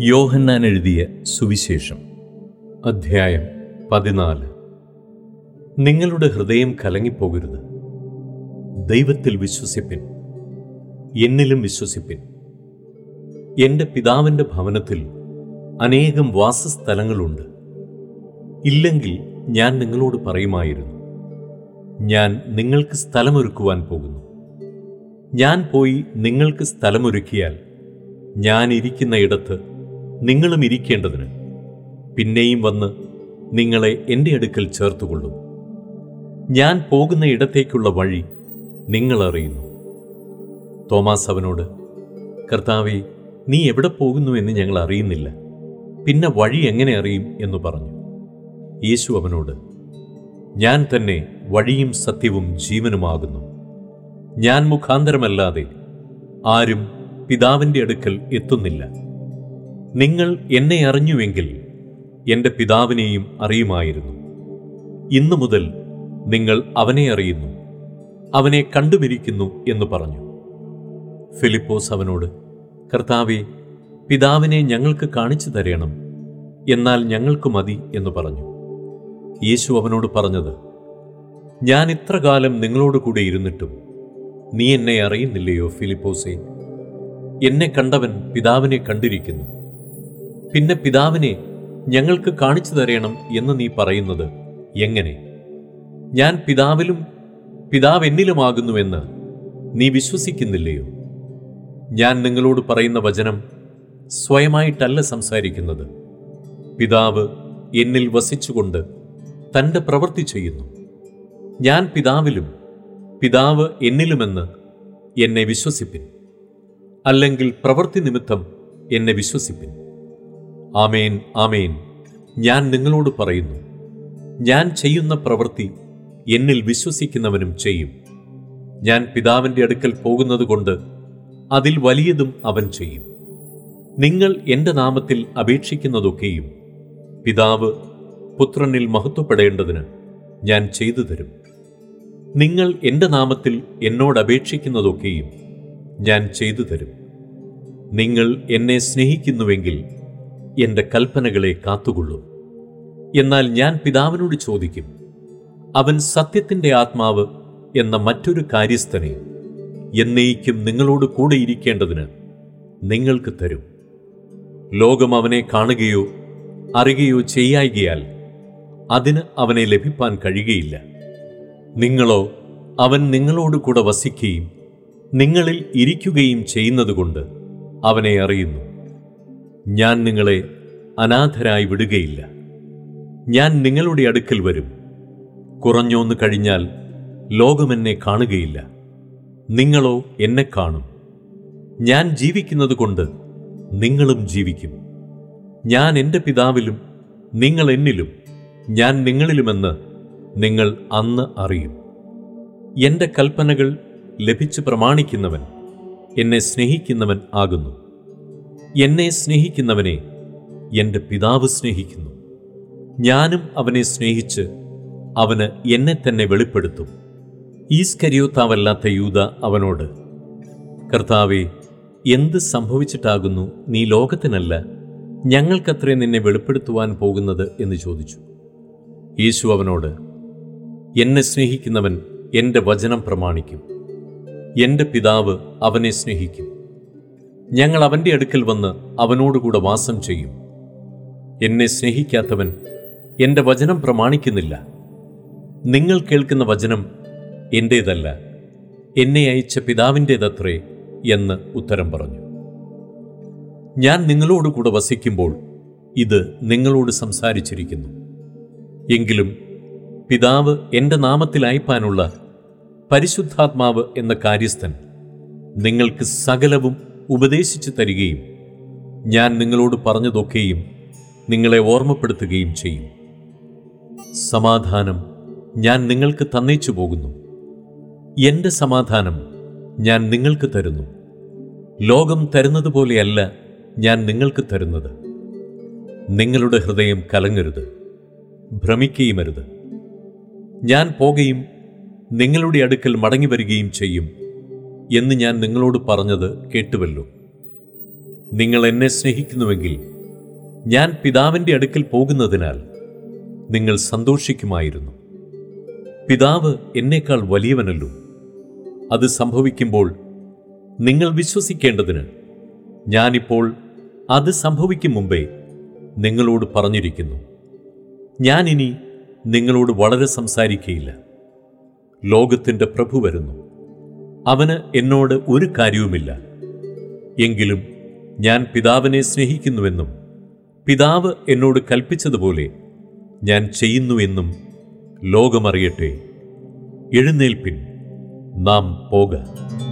യോഹന്നാൻ എഴുതിയ സുവിശേഷം അധ്യായം പതിനാല് നിങ്ങളുടെ ഹൃദയം കലങ്ങിപ്പോകരുത് ദൈവത്തിൽ വിശ്വസിപ്പിൻ എന്നിലും വിശ്വസിപ്പിൻ എൻ്റെ പിതാവിൻ്റെ ഭവനത്തിൽ അനേകം വാസസ്ഥലങ്ങളുണ്ട് ഇല്ലെങ്കിൽ ഞാൻ നിങ്ങളോട് പറയുമായിരുന്നു ഞാൻ നിങ്ങൾക്ക് സ്ഥലമൊരുക്കുവാൻ പോകുന്നു ഞാൻ പോയി നിങ്ങൾക്ക് സ്ഥലമൊരുക്കിയാൽ ഞാൻ ഇരിക്കുന്ന ഇടത്ത് നിങ്ങളും ഇരിക്കേണ്ടതിന് പിന്നെയും വന്ന് നിങ്ങളെ എൻ്റെ അടുക്കൽ ചേർത്തുകൊള്ളും ഞാൻ പോകുന്ന ഇടത്തേക്കുള്ള വഴി നിങ്ങൾ അറിയുന്നു തോമാസ് അവനോട് കർത്താവെ നീ എവിടെ പോകുന്നു എന്ന് ഞങ്ങൾ അറിയുന്നില്ല പിന്നെ വഴി എങ്ങനെ അറിയും എന്ന് പറഞ്ഞു യേശു അവനോട് ഞാൻ തന്നെ വഴിയും സത്യവും ജീവനുമാകുന്നു ഞാൻ മുഖാന്തരമല്ലാതെ ആരും പിതാവിൻ്റെ അടുക്കൽ എത്തുന്നില്ല നിങ്ങൾ എന്നെ അറിഞ്ഞുവെങ്കിൽ എൻ്റെ പിതാവിനെയും അറിയുമായിരുന്നു ഇന്നു മുതൽ നിങ്ങൾ അവനെ അറിയുന്നു അവനെ കണ്ടുമിരിക്കുന്നു എന്ന് പറഞ്ഞു ഫിലിപ്പോസ് അവനോട് കർത്താവെ പിതാവിനെ ഞങ്ങൾക്ക് കാണിച്ചു തരണം എന്നാൽ ഞങ്ങൾക്ക് മതി എന്ന് പറഞ്ഞു യേശു അവനോട് പറഞ്ഞത് ഞാൻ ഇത്ര കാലം നിങ്ങളോട് കൂടെ ഇരുന്നിട്ടും നീ എന്നെ അറിയുന്നില്ലയോ ഫിലിപ്പോസേ എന്നെ കണ്ടവൻ പിതാവിനെ കണ്ടിരിക്കുന്നു പിന്നെ പിതാവിനെ ഞങ്ങൾക്ക് കാണിച്ചു തരണം എന്ന് നീ പറയുന്നത് എങ്ങനെ ഞാൻ പിതാവിലും പിതാവ് എന്നിലുമാകുന്നുവെന്ന് നീ വിശ്വസിക്കുന്നില്ലയോ ഞാൻ നിങ്ങളോട് പറയുന്ന വചനം സ്വയമായിട്ടല്ല സംസാരിക്കുന്നത് പിതാവ് എന്നിൽ വസിച്ചുകൊണ്ട് തൻ്റെ പ്രവൃത്തി ചെയ്യുന്നു ഞാൻ പിതാവിലും പിതാവ് എന്നിലുമെന്ന് എന്നെ വിശ്വസിപ്പിൻ അല്ലെങ്കിൽ പ്രവൃത്തി നിമിത്തം എന്നെ വിശ്വസിപ്പിൻ ആമേൻ ആമേൻ ഞാൻ നിങ്ങളോട് പറയുന്നു ഞാൻ ചെയ്യുന്ന പ്രവൃത്തി എന്നിൽ വിശ്വസിക്കുന്നവനും ചെയ്യും ഞാൻ പിതാവിൻ്റെ അടുക്കൽ പോകുന്നതുകൊണ്ട് അതിൽ വലിയതും അവൻ ചെയ്യും നിങ്ങൾ എൻ്റെ നാമത്തിൽ അപേക്ഷിക്കുന്നതൊക്കെയും പിതാവ് പുത്രനിൽ മഹത്വപ്പെടേണ്ടതിന് ഞാൻ ചെയ്തു തരും നിങ്ങൾ എൻ്റെ നാമത്തിൽ എന്നോട് അപേക്ഷിക്കുന്നതൊക്കെയും ഞാൻ ചെയ്തു തരും നിങ്ങൾ എന്നെ സ്നേഹിക്കുന്നുവെങ്കിൽ എൻ്റെ കൽപ്പനകളെ കാത്തുകൊള്ളൂ എന്നാൽ ഞാൻ പിതാവിനോട് ചോദിക്കും അവൻ സത്യത്തിൻ്റെ ആത്മാവ് എന്ന മറ്റൊരു കാര്യസ്ഥനെ എന്നേക്കും നിങ്ങളോട് കൂടെ ഇരിക്കേണ്ടതിന് നിങ്ങൾക്ക് തരും ലോകം അവനെ കാണുകയോ അറിയുകയോ ചെയ്യായികയാൽ അതിന് അവനെ ലഭിപ്പാൻ കഴിയുകയില്ല നിങ്ങളോ അവൻ നിങ്ങളോട് കൂടെ വസിക്കുകയും നിങ്ങളിൽ ഇരിക്കുകയും ചെയ്യുന്നതുകൊണ്ട് അവനെ അറിയുന്നു ഞാൻ നിങ്ങളെ അനാഥരായി വിടുകയില്ല ഞാൻ നിങ്ങളുടെ അടുക്കൽ വരും കുറഞ്ഞോന്ന് കഴിഞ്ഞാൽ ലോകമെന്നെ കാണുകയില്ല നിങ്ങളോ എന്നെ കാണും ഞാൻ ജീവിക്കുന്നത് കൊണ്ട് നിങ്ങളും ജീവിക്കും ഞാൻ എൻ്റെ പിതാവിലും നിങ്ങൾ എന്നിലും ഞാൻ നിങ്ങളിലുമെന്ന് നിങ്ങൾ അന്ന് അറിയും എൻ്റെ കൽപ്പനകൾ ലഭിച്ച് പ്രമാണിക്കുന്നവൻ എന്നെ സ്നേഹിക്കുന്നവൻ ആകുന്നു എന്നെ സ്നേഹിക്കുന്നവനെ എൻ്റെ പിതാവ് സ്നേഹിക്കുന്നു ഞാനും അവനെ സ്നേഹിച്ച് അവന് എന്നെ തന്നെ വെളിപ്പെടുത്തും ഈസ്കരിയോത്താവല്ലാത്ത യൂത അവനോട് കർത്താവെ എന്ത് സംഭവിച്ചിട്ടാകുന്നു നീ ലോകത്തിനല്ല ഞങ്ങൾക്കത്രേ നിന്നെ വെളിപ്പെടുത്തുവാൻ പോകുന്നത് എന്ന് ചോദിച്ചു യേശു അവനോട് എന്നെ സ്നേഹിക്കുന്നവൻ എൻ്റെ വചനം പ്രമാണിക്കും എൻ്റെ പിതാവ് അവനെ സ്നേഹിക്കും ഞങ്ങൾ അവൻ്റെ അടുക്കൽ വന്ന് അവനോടുകൂടെ വാസം ചെയ്യും എന്നെ സ്നേഹിക്കാത്തവൻ എൻ്റെ വചനം പ്രമാണിക്കുന്നില്ല നിങ്ങൾ കേൾക്കുന്ന വചനം എൻ്റേതല്ല എന്നെ അയച്ച പിതാവിൻ്റേതത്രേ എന്ന് ഉത്തരം പറഞ്ഞു ഞാൻ നിങ്ങളോടുകൂടെ വസിക്കുമ്പോൾ ഇത് നിങ്ങളോട് സംസാരിച്ചിരിക്കുന്നു എങ്കിലും പിതാവ് എൻ്റെ നാമത്തിൽ അയപ്പാനുള്ള പരിശുദ്ധാത്മാവ് എന്ന കാര്യസ്ഥൻ നിങ്ങൾക്ക് സകലവും ഉപദേശിച്ചു തരികയും ഞാൻ നിങ്ങളോട് പറഞ്ഞതൊക്കെയും നിങ്ങളെ ഓർമ്മപ്പെടുത്തുകയും ചെയ്യും സമാധാനം ഞാൻ നിങ്ങൾക്ക് തന്നേച്ചു പോകുന്നു എൻ്റെ സമാധാനം ഞാൻ നിങ്ങൾക്ക് തരുന്നു ലോകം തരുന്നത് പോലെയല്ല ഞാൻ നിങ്ങൾക്ക് തരുന്നത് നിങ്ങളുടെ ഹൃദയം കലങ്ങരുത് ഭ്രമിക്കുകയുമരുത് ഞാൻ പോകുകയും നിങ്ങളുടെ അടുക്കൽ മടങ്ങി വരികയും ചെയ്യും എന്ന് ഞാൻ നിങ്ങളോട് പറഞ്ഞത് കേട്ടുവല്ലോ നിങ്ങൾ എന്നെ സ്നേഹിക്കുന്നുവെങ്കിൽ ഞാൻ പിതാവിൻ്റെ അടുക്കൽ പോകുന്നതിനാൽ നിങ്ങൾ സന്തോഷിക്കുമായിരുന്നു പിതാവ് എന്നേക്കാൾ വലിയവനല്ലോ അത് സംഭവിക്കുമ്പോൾ നിങ്ങൾ വിശ്വസിക്കേണ്ടതിന് ഞാനിപ്പോൾ അത് സംഭവിക്കും മുമ്പേ നിങ്ങളോട് പറഞ്ഞിരിക്കുന്നു ഞാനിനി നിങ്ങളോട് വളരെ സംസാരിക്കയില്ല ലോകത്തിൻ്റെ പ്രഭു വരുന്നു അവന് എന്നോട് ഒരു കാര്യവുമില്ല എങ്കിലും ഞാൻ പിതാവിനെ സ്നേഹിക്കുന്നുവെന്നും പിതാവ് എന്നോട് കൽപ്പിച്ചതുപോലെ ഞാൻ ചെയ്യുന്നുവെന്നും ലോകമറിയട്ടെ എഴുന്നേൽപ്പിൻ നാം പോക